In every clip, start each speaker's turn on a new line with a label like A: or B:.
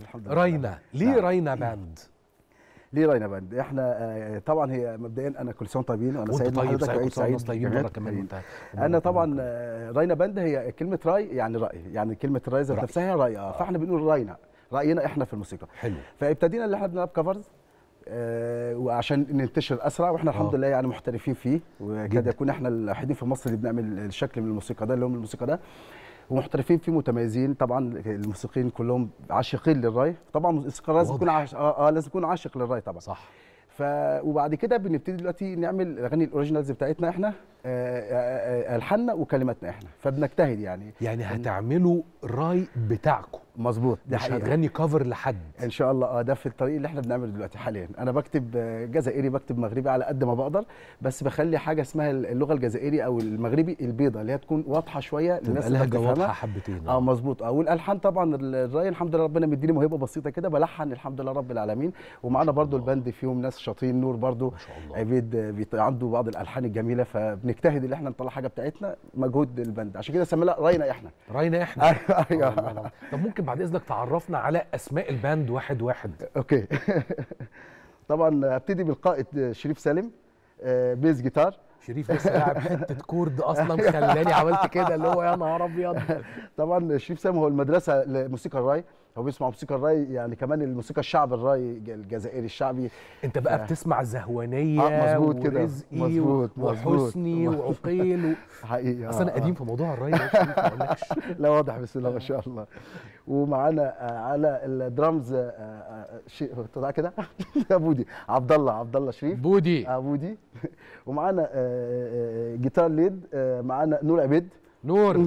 A: الحمد لله
B: راينا ليه
A: نعم.
B: راينا باند
A: ليه راينا باند احنا آه، طبعا هي مبدئيا انا كل سنه وانتم طيبين وانا
B: وانت
A: سعيد
B: طيب
A: بحضرتك
B: سعيد
A: وعيد
B: كل سنه والناس
A: سعيد
B: طيبين
A: جميل.
B: مره كمان
A: حبيبي.
B: وانت
A: انا طبعا آه، راينا باند هي كلمه راي يعني راي يعني كلمه راي ذات
B: رأي.
A: نفسها هي راي اه فاحنا بنقول راينا راينا احنا في الموسيقى
B: حلو
A: فابتدينا اللي احنا بنلعب كفرز آه وعشان ننتشر اسرع واحنا الحمد
B: آه.
A: لله يعني محترفين فيه وكاد
B: جدا.
A: يكون احنا الوحيدين في مصر اللي بنعمل الشكل من الموسيقى ده اللي هم الموسيقى ده ومحترفين فيه متميزين طبعا الموسيقيين كلهم عاشقين للراي طبعا الموسيقى لازم يكون
B: واضح.
A: عاش... اه, آه لازم يكون عاشق للراي طبعا
B: صح
A: ف وبعد كده بنبتدي دلوقتي نعمل الاغاني الاوريجينالز بتاعتنا احنا آه، آه، آه، الحاننا وكلماتنا احنا فبنجتهد يعني
B: يعني هتعملوا راي بتاعكم
A: مظبوط دي
B: مش
A: حقيقه
B: هتغني كفر لحد
A: ان شاء الله اه ده في الطريق اللي احنا بنعمله دلوقتي حاليا انا بكتب آه، جزائري بكتب مغربي على قد ما بقدر بس بخلي حاجه اسمها اللغه الجزائري او المغربي البيضه اللي هي تكون واضحه شويه للناس
B: تبقى
A: اللي
B: لهجه واضحه
A: بتفهمها
B: حبتين
A: اه مظبوط اه والالحان طبعا الراي الحمد لله ربنا مديني موهبه بسيطه كده بلحن الحمد لله رب العالمين ومعانا برضو
B: الله.
A: البند فيهم ناس شاطرين نور برضو
B: ما شاء الله
A: عبيد آه، بيط- عنده بعض الالحان الجميله فبنجتهد ان احنا نطلع حاجه بتاعتنا مجهود البند عشان كده سمينا راينا احنا
B: راينا احنا
A: ايوه ايوه
B: آه، طب ممكن بعد اذنك تعرفنا على اسماء الباند واحد واحد
A: اوكي طبعا ابتدي بالقائد شريف سالم آه، بيز جيتار
B: شريف لسه لاعب حته كورد اصلا خلاني عملت كده اللي هو يا نهار ابيض
A: طبعا شريف سالم هو المدرسه لموسيقى الراي هو بيسمع موسيقى الراي يعني كمان الموسيقى الشعب الراي الجزائري الشعبي
B: انت بقى
A: ف-
B: بتسمع زهوانيه
A: آه، مظبوط كده.
B: ورزقي
A: مظبوط، مظبوط.
B: وحسني وعقيل و...
A: حقيقي
B: اصل انا
A: آه،
B: قديم في موضوع الراي ده يا شريف ما اقولكش
A: لا واضح بسم الله ما شاء الله ومعانا آه، على الدرامز آه، آه، شي- طلع كده يا بودي عبد الله عبد الله شريف
B: بودي
A: آه، بودي ومعانا آه، آه، جيتار ليد آه، معانا نور عبيد
B: نور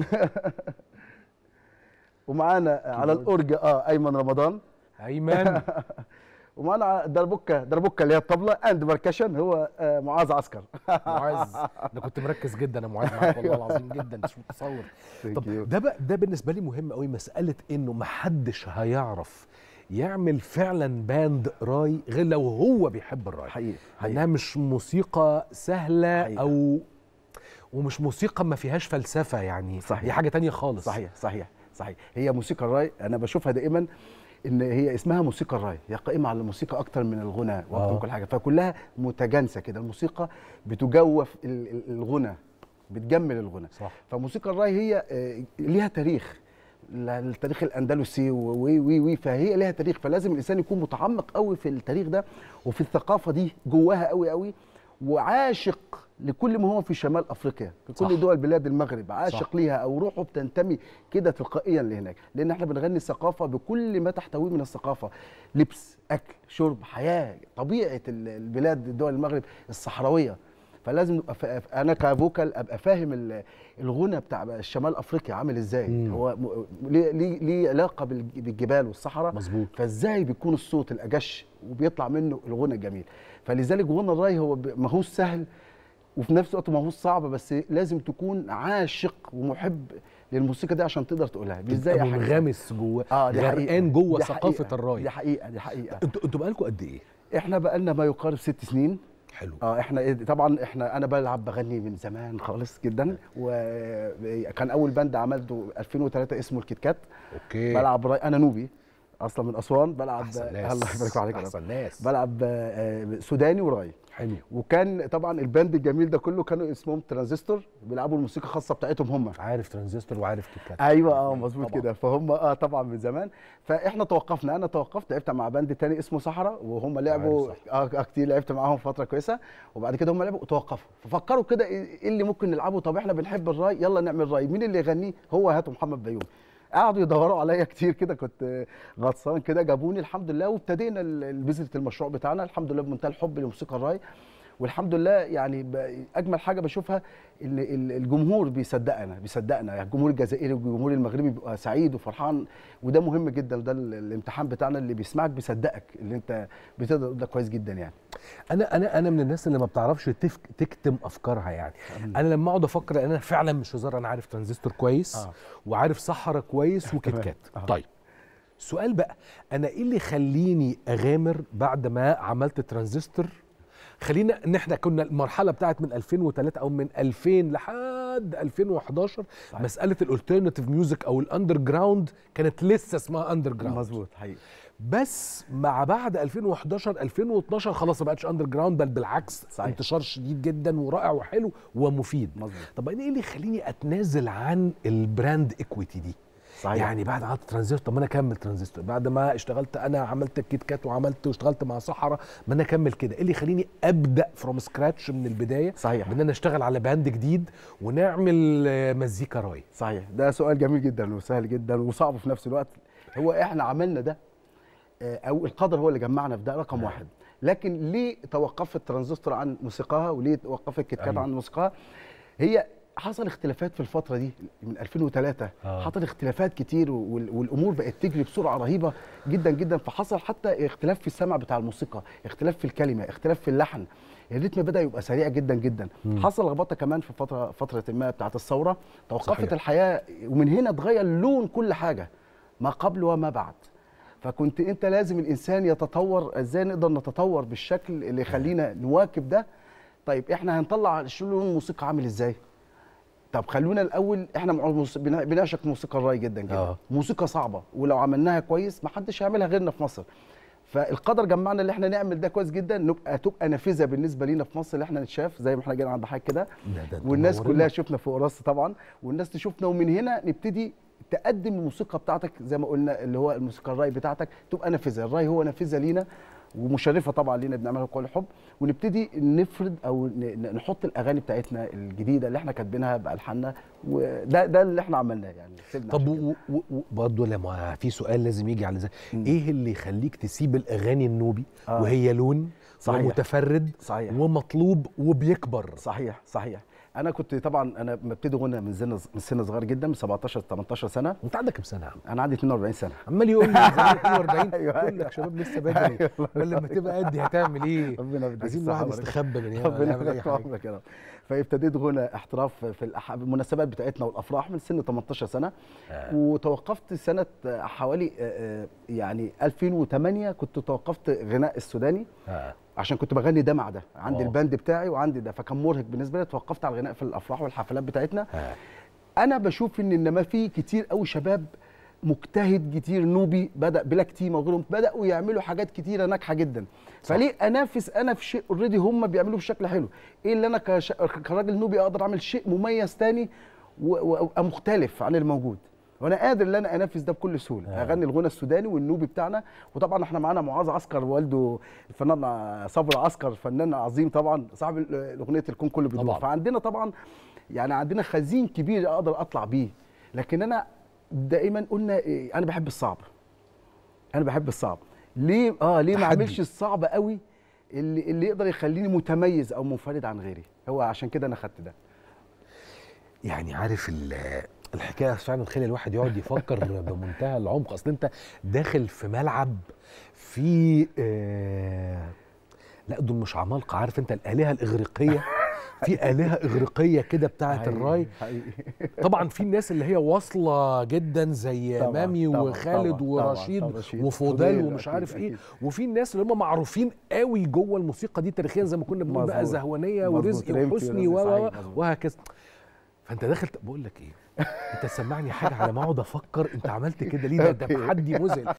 A: ومعانا على الاورج اه ايمن رمضان
B: ايمن
A: ومعانا دربكه دربكه اللي هي الطبله اند بركشن هو آه، معاذ عسكر
B: معاذ انا كنت مركز جدا يا معاذ معاك والله العظيم جدا مش متصور
A: Thank
B: طب
A: you.
B: ده بقى ده بالنسبه لي مهم قوي مساله انه محدش هيعرف يعمل فعلا باند راي غير لو هو بيحب الراي
A: حقيقي
B: انها
A: حقيقي
B: مش موسيقى سهله
A: حقيقة.
B: او ومش موسيقى ما فيهاش فلسفه يعني
A: صحيح.
B: دي حاجه تانية خالص
A: صحيح صحيح صحيح هي موسيقى الراي انا بشوفها دائما ان هي اسمها موسيقى الراي هي قائمه على الموسيقى اكتر من الغنى واكتر
B: آه.
A: من كل حاجه فكلها متجانسه كده الموسيقى بتجوف ال- ال- الغنى بتجمل الغنى
B: صح
A: فموسيقى الراي هي آه، ليها تاريخ لا- التاريخ الاندلسي وي وي وي فهي ليها تاريخ فلازم الانسان يكون متعمق قوي في التاريخ ده وفي الثقافه دي جواها قوي قوي وعاشق لكل ما هو في شمال افريقيا في كل
B: صح.
A: دول بلاد المغرب عاشق
B: صح.
A: ليها او روحه بتنتمي كده تلقائيا لهناك لان احنا بنغني الثقافه بكل ما تحتويه من الثقافه لبس اكل شرب حياه طبيعه ال- البلاد دول المغرب الصحراويه فلازم نبقى فا- انا كفوكال ابقى فاهم ال- الغنى بتاع الشمال افريقيا عامل ازاي
B: مم.
A: هو م- ليه ليه ليه علاقه بالج- بالجبال والصحراء
B: مظبوط
A: فازاي بيكون الصوت الاجش وبيطلع منه الغنى الجميل فلذلك غنى الراي هو ب- ماهوش سهل وفي نفس الوقت ماهوش صعب بس لازم تكون عاشق ومحب للموسيقى دي عشان تقدر تقولها مش زي
B: تبقى
A: حاجه
B: منغمس جوه
A: اه دي حقيقة.
B: غرقان جوه
A: دي
B: ثقافه
A: حقيقة.
B: الراي
A: دي حقيقه دي حقيقه
B: انتوا انتوا بقالكم قد ايه
A: احنا بقالنا ما يقارب ست سنين
B: حلو
A: اه احنا إيه- طبعا احنا انا بلعب بغني من زمان خالص جدا وكان اول باند عملته 2003 اسمه الكيت كات
B: اوكي
A: بلعب راي انا نوبي اصلا من اسوان بلعب
B: احسن ناس
A: الله يبارك عليك يا رب.
B: احسن ناس
A: بلعب آه، سوداني وراي
B: حلو
A: وكان طبعا الباند الجميل ده كله كانوا اسمهم ترانزستور بيلعبوا الموسيقى الخاصه بتاعتهم هم
B: عارف ترانزستور وعارف كيت كات
A: ايوه اه مظبوط
B: طبعاً.
A: كده فهم اه طبعا من زمان فاحنا توقفنا انا توقفت لعبت مع باند تاني اسمه صحراء وهم لعبوا
B: عارف
A: اه آه، كتير لعبت معاهم فتره كويسه وبعد كده هم لعبوا وتوقفوا ففكروا كده ايه إيه اللي ممكن نلعبه طب احنا بنحب الراي يلا نعمل راي مين اللي يغنيه هو هاتوا محمد بيومي قعدوا يدوروا عليا كتير كده كنت آه، غطسان كده جابوني الحمد لله وابتدينا ال- ال- بذره المشروع بتاعنا الحمد لله بمنتهى الحب لموسيقى الراي والحمد لله يعني ب- اجمل حاجه بشوفها ان ال- الجمهور بيصدقنا بيصدقنا يعني الجمهور الجزائري والجمهور المغربي بيبقى سعيد وفرحان وده مهم جدا ده ال- الامتحان بتاعنا اللي بيسمعك بيصدقك اللي انت بتقدر تقول ده كويس جدا يعني
B: انا انا انا من الناس اللي ما بتعرفش تفك تكتم افكارها يعني انا لما اقعد افكر انا فعلا مش هزار انا عارف ترانزستور كويس
A: آه.
B: وعارف صحرا كويس وكيت
A: تمام.
B: كات
A: آه.
B: طيب سؤال بقى انا ايه اللي يخليني اغامر بعد ما عملت ترانزستور خلينا ان احنا كنا المرحله بتاعت من 2003 او من 2000 لحد 2011
A: صحيح.
B: مساله الالترناتيف ميوزك او الاندر جراوند كانت لسه اسمها اندر جراوند
A: مظبوط حقيقي
B: بس مع بعد 2011 2012 خلاص ما بقتش اندر جراوند بل بالعكس
A: صحيح.
B: انتشار شديد جدا ورائع وحلو ومفيد
A: مظبوط
B: طب انا ايه اللي يخليني اتنازل عن البراند ايكويتي دي
A: صحيح
B: يعني بعد ما عملت ترانزستور طب ما انا اكمل ترانزستور بعد ما اشتغلت انا عملت الكيت كات وعملت واشتغلت مع صحراء ما انا اكمل كده ايه اللي يخليني ابدا فروم سكراتش من البدايه
A: صحيح
B: بان انا اشتغل على باند جديد ونعمل آه، مزيكا راي
A: صحيح ده سؤال جميل جدا وسهل جدا وصعب في نفس الوقت هو احنا عملنا ده آه، او القدر هو اللي جمعنا في ده رقم واحد لكن ليه توقفت الترانزستور عن موسيقاها وليه توقفت كيت كات
B: أيوة.
A: عن موسيقاها هي حصل اختلافات في الفترة دي من 2003
B: آه.
A: حصل اختلافات كتير وال- والامور بقت تجري بسرعة رهيبة جدا جدا فحصل حتى اختلاف في السمع بتاع الموسيقى اختلاف في الكلمة اختلاف في اللحن الريتم بدا يبقى سريع جدا جدا
B: مم.
A: حصل لخبطه كمان في فتره فتره ما بتاعت الثوره توقفت
B: صحيح.
A: الحياه ومن هنا اتغير لون كل حاجه ما قبل وما بعد فكنت انت لازم الانسان يتطور ازاي نقدر نتطور بالشكل اللي يخلينا نواكب ده طيب احنا هنطلع شو لون الموسيقى عامل ازاي طب خلونا الاول احنا مع- موس- بنا- بنعشق موسيقى الراي جدا جدا
B: آه.
A: موسيقى صعبه ولو عملناها كويس ما حدش هيعملها غيرنا في مصر فالقدر جمعنا اللي احنا نعمل ده كويس جدا نبقى تبقى نافذه بالنسبه لينا في مصر اللي احنا نتشاف زي ما احنا جينا عند حضرتك كده
B: ده- ده انتوا
A: والناس
B: منورين.
A: كلها شفنا فوق راسي طبعا والناس تشوفنا ومن هنا نبتدي تقدم الموسيقى بتاعتك زي ما قلنا اللي هو الموسيقى الراي بتاعتك تبقى نافذه الراي هو نافذه لينا ومشرفه طبعا لينا بنعملها بكل حب ونبتدي نفرد او ن- ن- نحط الاغاني بتاعتنا الجديده اللي احنا كاتبينها بالحاننا وده ده اللي احنا عملناه يعني سيبنا
B: طب
A: عشان كده.
B: و- و- و- برضه لما في سؤال لازم يجي على زي
A: مم.
B: ايه اللي يخليك تسيب الاغاني النوبي
A: آه.
B: وهي لون
A: صحيح.
B: ومتفرد
A: صحيح
B: ومطلوب وبيكبر
A: صحيح صحيح انا كنت طبعا انا مبتدي غنى من سن من سن صغير جدا من 17 18 سنه
B: انت عندك كام سنه يا عم
A: انا عندي 42 سنه
B: عمال يقول لي زي 42
A: أيوة،
B: كل
A: أيوة.
B: لك شباب لسه بدري
A: أيوة.
B: قال لما تبقى قدي هتعمل ايه
A: ربنا يديك
B: عايزين
A: الصحة
B: الواحد
A: والبركة.
B: يستخبى من هنا
A: ربنا
B: يعمل اي
A: يبارك
B: حاجه
A: عمرك يا رب فابتديت غنى احتراف في الأح... المناسبات بتاعتنا والافراح من سن 18 سنه
B: آه.
A: وتوقفت سنه آه، حوالي آه، آه، يعني 2008 كنت توقفت غناء السوداني
B: آه.
A: عشان كنت بغني ده مع ده عندي
B: آه.
A: الباند بتاعي وعندي ده فكان مرهق بالنسبه لي توقفت على الغناء في الافراح والحفلات بتاعتنا
B: آه.
A: انا بشوف ان انما في كتير قوي شباب مجتهد كتير نوبي بدا بلاك تيم وغيرهم بداوا يعملوا حاجات كتيره ناجحه جدا
B: صح.
A: فليه انافس انا في شيء اوريدي هم بيعملوه بشكل حلو ايه اللي انا كش... كراجل نوبي اقدر اعمل شيء مميز تاني و- وابقى مختلف عن الموجود وانا قادر ان انا انافس ده بكل سهوله
B: آه.
A: اغني الغنى السوداني والنوبي بتاعنا وطبعا احنا معانا معاذ عسكر والده الفنان صبري عسكر فنان عظيم طبعا صاحب ال- اغنيه الكون كله بيدور
B: طبعاً.
A: فعندنا طبعا يعني عندنا خزين كبير اقدر اطلع بيه لكن انا دائما قلنا إيه، انا بحب الصعب انا بحب الصعب ليه اه ليه ما
B: تحدي.
A: اعملش الصعب قوي اللي اللي يقدر يخليني متميز او منفرد عن غيري هو عشان كده انا خدت ده
B: يعني عارف ال- الحكايه فعلا تخلي الواحد يقعد يفكر بمنتهى العمق اصل انت داخل في ملعب في آه لا دول مش عمالقه عارف انت الالهه الاغريقيه في الهه اغريقيه كده بتاعه
A: حقيقي-
B: الراي
A: حقيقي
B: طبعا في الناس اللي هي واصله جدا زي
A: طبعاً،
B: مامي
A: طبعاً،
B: وخالد
A: طبعاً،
B: ورشيد
A: طبعاً، رشيد،
B: وفودال
A: فوديل،
B: ومش
A: أكيد،
B: عارف ايه
A: أكيد.
B: وفي الناس اللي هم معروفين قوي جوه الموسيقى دي تاريخيا زي ما كنا بنقول بقى
A: مظبوط.
B: زهوانيه
A: مظبوط،
B: ورزقي
A: رمكي
B: وحسني
A: ورزقي،
B: و- و-
A: صحيح، مظبوط.
B: وهكذا فانت داخل بقول لك ايه انت تسمعني حاجه على ما اقعد افكر انت عملت كده ليه ده ده تحدي مذهل